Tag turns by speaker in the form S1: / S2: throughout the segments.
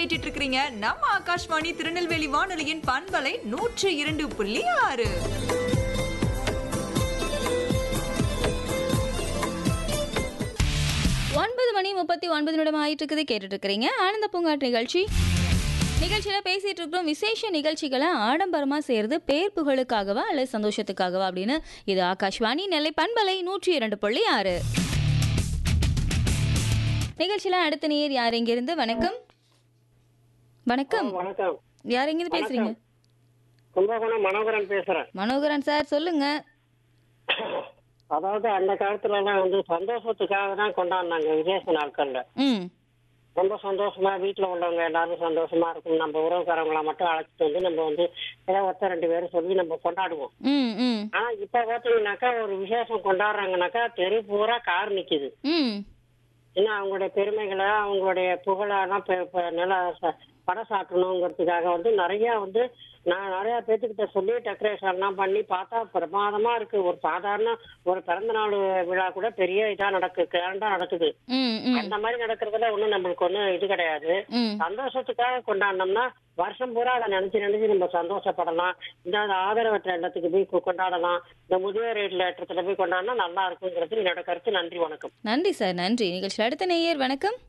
S1: கேட்டுட்டு இருக்கிறீங்க நம்ம ஆகாஷ்வாணி திருநெல்வேலி வானொலியின் பண்பலை நூற்றி இரண்டு புள்ளி ஆறு
S2: ஒன்பது மணி முப்பத்தி ஒன்பது நிமிடம் ஆயிட்டு இருக்குது கேட்டுட்டு இருக்கிறீங்க ஆனந்த பூங்காட்டு நிகழ்ச்சி நிகழ்ச்சியில் பேசிட்டு இருக்கிறோம் விசேஷ நிகழ்ச்சிகளை ஆடம்பரமாக செய்கிறது பேர் புகழுக்காகவா அல்லது சந்தோஷத்துக்காகவா அப்படின்னு இது ஆகாஷ்வாணி நெல்லை பண்பலை நூற்றி இரண்டு புள்ளி ஆறு நிகழ்ச்சியில் அடுத்த நேர் யார் இங்கிருந்து வணக்கம் வணக்கம்
S3: வணக்கம்
S2: யார் எங்கிருந்து பேசுறீங்க
S3: கும்பகோணம் மனோகரன் பேசுறேன்
S2: மனோகரன் சார் சொல்லுங்க
S3: அதாவது அந்த காலத்துல எல்லாம் வந்து சந்தோஷத்துக்காக தான் கொண்டாடினாங்க விசேஷ நாட்கள்ல
S2: ம்
S3: ரொம்ப சந்தோஷமா வீட்டுல உள்ளவங்க எல்லாரும் சந்தோஷமா இருக்கும் நம்ம உறவுக்காரங்களை மட்டும் அழைச்சிட்டு வந்து நம்ம வந்து ஏதோ ஒருத்தர் ரெண்டு பேரும் சொல்லி நம்ம கொண்டாடுவோம்
S2: ம் ம்
S3: ஆனா இப்ப பாத்தீங்கன்னாக்கா ஒரு விசேஷம் கொண்டாடுறாங்கனாக்கா தெரு பூரா கார் நிக்குது
S2: ம்
S3: ஏன்னா அவங்களுடைய பெருமைகளை அவங்களுடைய புகழெல்லாம் பெ- பெ- நல்லா ச- பறைசாற்றணுங்கிறதுக்காக வந்து நிறைய வந்து நான் நிறைய பேத்துக்கிட்ட சொல்லி டெக்கரேஷன் எல்லாம் பண்ணி பார்த்தா பிரமாதமா இருக்கு ஒரு சாதாரண ஒரு பிறந்த நாள் விழா கூட பெரிய இதா நடக்கு கிராண்டா நடக்குது
S2: ம் ம்
S3: அந்த மாதிரி நடக்கிறதுல ஒண்ணும் நம்மளுக்கு ஒண்ணும் இது கிடையாது
S2: ம்
S3: சந்தோஷத்துக்காக கொண்டாடினோம்னா வருஷம் பூரா அதை நினைச்சு நினைச்சு நம்ம சந்தோஷப்படலாம் இந்த ஆதரவற்ற இடத்துக்கு போய் கொ- கொண்டாடலாம் இந்த முதியோர் இல்லத்துல போய் கொண்டாடினா நல்லா இருக்குங்கிறது என்னோட கருத்து நன்றி வணக்கம்
S2: நன்றி சார் நன்றி நிகழ்ச்சியில் அடுத்த நேயர் வணக்கம்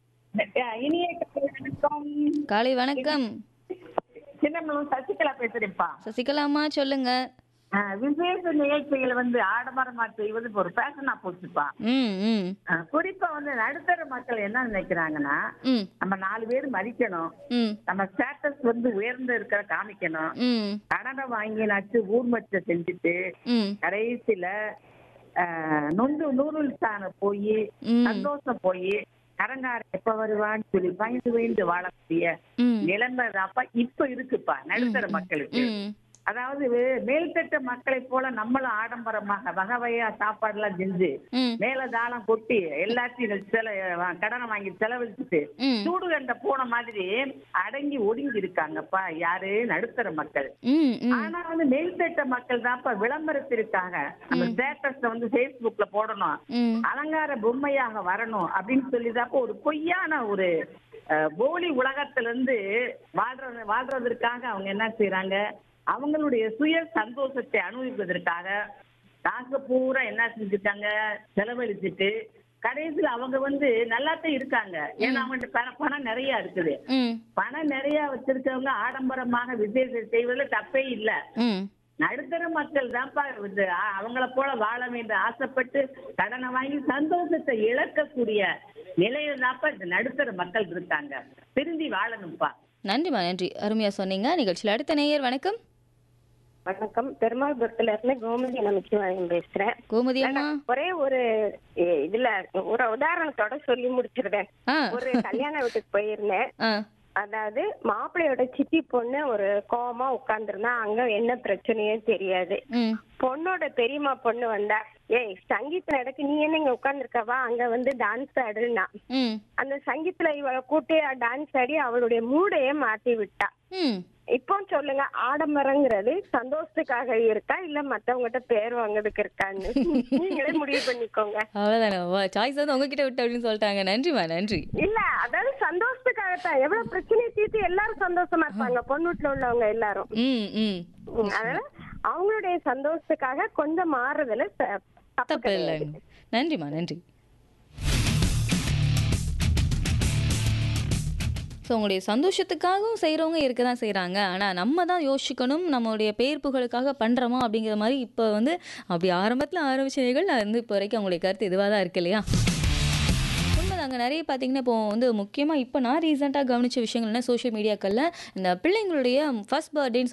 S4: இனிய காலை வணக்கம்
S2: காலை வணக்கம்
S4: சின்னமலம் சசிகலா பேசுறேன்ப்பா
S2: சசிகலாமா சொல்லுங்க
S4: ஆஹ் விசேஷ நிகழ்ச்சிகளை வந்து ஆடம்பரமா செய்வது இப்ப ஒரு ஃபேஷனா போச்சுப்பா
S2: ம் ம்
S4: ஆஹ் குறிப்பா வந்து நடுத்தர மக்கள் என்ன நினைக்கிறாங்கன்னா
S2: ம்
S4: நம்ம நாலு பேர் மதிக்கணும்
S2: ம்
S4: நம்ம ஸ்டேட்டஸ் வந்து உயர்ந்து இருக்கிற காமிக்கணும்
S2: ம்
S4: கடனை வாங்கினாச்சு ஊர்மச்ச செஞ்சுட்டு
S2: ம்
S4: கடைசியில ஆஹ் நொந்து நூறுல் தான போய்
S2: ம்.
S4: சந்தோஷம் போய் கடங்கார எப்ப வருவான்னு சொல்லி பயந்து பயந்து வாழக்கூடிய
S2: ம்
S4: நிலைமை தான்ப்பா இப்ப இருக்குப்பா நடுத்தர மக்களுக்கு
S2: ம்
S4: அதாவது மேல்தட்ட மக்களை போல நம்மளும் ஆடம்பரமாக வகை வகையா சாப்பாடு எல்லாம் செஞ்சு
S2: ம்
S4: மேல தாளம் கொட்டி எல்லாத்தையும் செல கடனை வாங்கி செலவழிச்சுட்டு
S2: ம்
S4: சூடு கண்ட போன மாதிரி அடங்கி ஒடுங்கி இருக்காங்கப்பா யாரு நடுத்தர மக்கள்
S2: ம் ம்
S4: ஆனா வந்து மேல்தட்ட மக்கள் தான்ப்பா விளம்பரத்திற்காக நம்ம ஸ்டேட்டஸ்ல வந்து Facebookல போடணும்
S2: ம்
S4: அலங்கார பொம்மையாக வரணும் அப்படின்னு சொல்லி ஒரு பொய்யான ஒரு அஹ், போலி உலகத்துல இருந்து வாழ்றது வாழ்றதற்காக அவங்க என்ன செய்யறாங்க அவங்களுடைய சுய சந்தோஷத்தை அனுபவிப்பதற்காக காசு பூரா என்ன செஞ்சுட்டாங்க செலவழிச்சிட்டு கடைசியில் அவங்க வந்து நல்லாத்தான் இருக்காங்க ஏன்னா அவங்கள்ட்ட பண- பணம் நிறைய இருக்குது
S2: ம்
S4: பணம் நிறைய வச்சிருக்கவங்க ஆடம்பரமாக விசேஷம் செய்வதில் தப்பே இல்லை
S2: ம்
S4: நடுத்தர மக்கள் தான்ப்பா இது அ- அவங்கள போல வாழ வேண்டும் ஆசைப்பட்டு கடனை வாங்கி சந்தோஷத்தை இழக்கக்கூடிய நிலையில தான்ப்பா இந்த நடுத்தர மக்கள் இருக்காங்க திருந்தி வாழணும்ப்பா
S2: நன்றிம்மா நன்றி அருமையா சொன்னீங்க நிகழ்ச்சியில் அடுத்த நேயர் வணக்கம்
S5: வணக்கம் பெருமாள்புரத்துல இருந்து கோமதி நமச்சிவாயம் பேசுறேன்
S2: கோமதி அம்மா
S5: ஒரே ஒரு எ, இதுல ஒரு உதாரணத்தோட சொல்லி முடிச்சிருந்தேன்
S2: ஆ
S5: ஒரு கல்யாண வீட்டுக்கு போயிருந்தேன்
S2: ஆ
S5: அதாவது மாப்பிள்ளையோட சித்தி பொண்ணு ஒரு கோவமா உட்கார்ந்துருந்தா அங்க என்ன பிரச்சனையே தெரியாது
S2: ம்
S5: பொண்ணோட பெரியம்மா பொண்ணு வந்தா ஏய் சங்கீத் நடக்கு நீ என்ன இங்க உட்கார்ந்துருக்கவா அங்க வந்து டான்ஸ் ஆடுனா
S2: ம்
S5: அந்த சங்கீத்துல இவளை கூட்டி டான்ஸ் ஆடி அவளுடைய மூடையே மாத்தி விட்டா
S2: ம்
S5: இப்போ சொல்லுங்க ஆடம்பரங்கிறது சந்தோஷத்துக்காக இருக்கா இல்ல மத்தவங்ககிட்ட பேர் வாங்குறதுக்கு இருக்கான்னு நீங்களே முடிவு பண்ணிக்கோங்க
S2: அவ்வளோதானே சாய்ஸ் வந்து உங்ககிட்ட விட்டு அப்படின்னு சொல்லிட்டாங்க நன்றிம்மா நன்றி
S5: இல்ல அதாவது சந்தோஷத்துக்காகத்தான் எவ்வளவு பிரச்சனையை தீர்த்து எல்லாரும் சந்தோஷமா இருப்பாங்க பொண்ணு வீட்டுல உள்ளவங்க எல்லாரும்
S2: ம் ம்
S5: உம், அதனால அவங்களுடைய சந்தோஷத்துக்காக கொஞ்சம் மாறுறதுல த- தப்பு
S2: தப்பு இல்லை
S5: கிடையாது
S2: நன்றிம்மா நன்றி ஸோ உங்களுடைய சந்தோஷத்துக்காகவும் செய்கிறவங்க இருக்க தான் செய்கிறாங்க ஆனால் நம்ம தான் யோசிக்கணும் நம்மளுடைய பேர் புகழுக்காக பண்ணுறோமா அப்படிங்கிற மாதிரி இப்போ வந்து அப்படி ஆரம்பத்தில் ஆரம்பிச்ச நிகழ் அது வந்து இப்போ வரைக்கும் அவங்களுடைய கருத்து இதுவாக தான் இருக்கு இல்லையா உண்மைதாங்க நிறைய பார்த்தீங்கன்னா இப்போ வந்து முக்கியமாக இப்போ நான் ரீசெண்டாக கவனிச்ச விஷயங்கள் என்ன சோஷியல் மீடியாக்களில் இந்த பிள்ளைங்களுடைய ஃபர்ஸ்ட் பர்த்டேன்னு